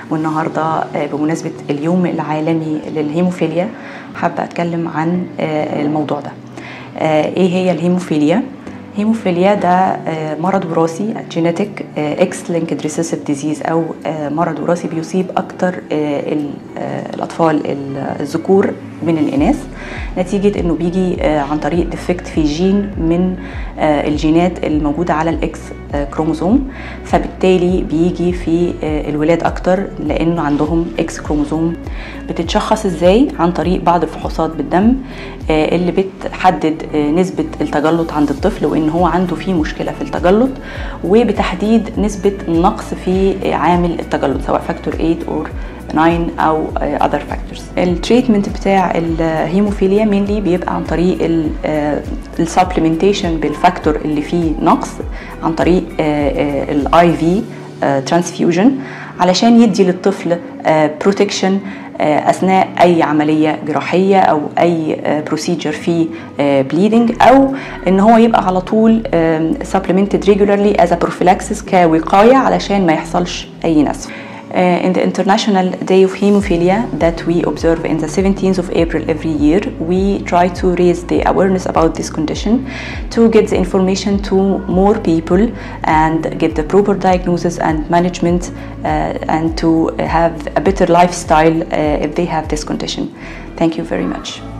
والنهارده آه، بمناسبه اليوم العالمي للهيموفيليا حابه اتكلم عن آه، الموضوع ده آه، ايه هي الهيموفيليا هيموفيليا ده آه، مرض وراثي جينيتك اكس لينكد ريسيسيف ديزيز او آه، مرض وراثي بيصيب اكتر آه، ال- آه، الاطفال الذكور من الاناث نتيجه انه بيجي آه، عن طريق ديفكت في جين من آه، الجينات الموجوده على الاكس آه، كروموزوم فبالتالي بيجي في آه، الولاد اكتر لانه عندهم اكس كروموزوم بتتشخص ازاي عن طريق بعض الفحوصات بالدم آه، اللي بتحدد آه، نسبه التجلط عند الطفل وان هو عنده فيه مشكله في التجلط وبتحديد نسبه نقص في آه، عامل التجلط سواء فاكتور 8 او 9 او اذر فاكتورز التريتمنت بتاع الهيموفيليا مينلي بيبقى عن طريق السبلمنتيشن بالفاكتور اللي فيه نقص عن طريق الاي في ترانسفيوجن علشان يدي للطفل بروتكشن اثناء اي عمليه جراحيه او اي بروسيجر فيه بليدنج او ان هو يبقى على طول supplemented regularly as a prophylaxis كوقايه علشان ما يحصلش اي نزف Uh, in the International Day of Hemophilia that we observe in the 17th of April every year, we try to raise the awareness about this condition to get the information to more people and get the proper diagnosis and management uh, and to have a better lifestyle uh, if they have this condition. Thank you very much.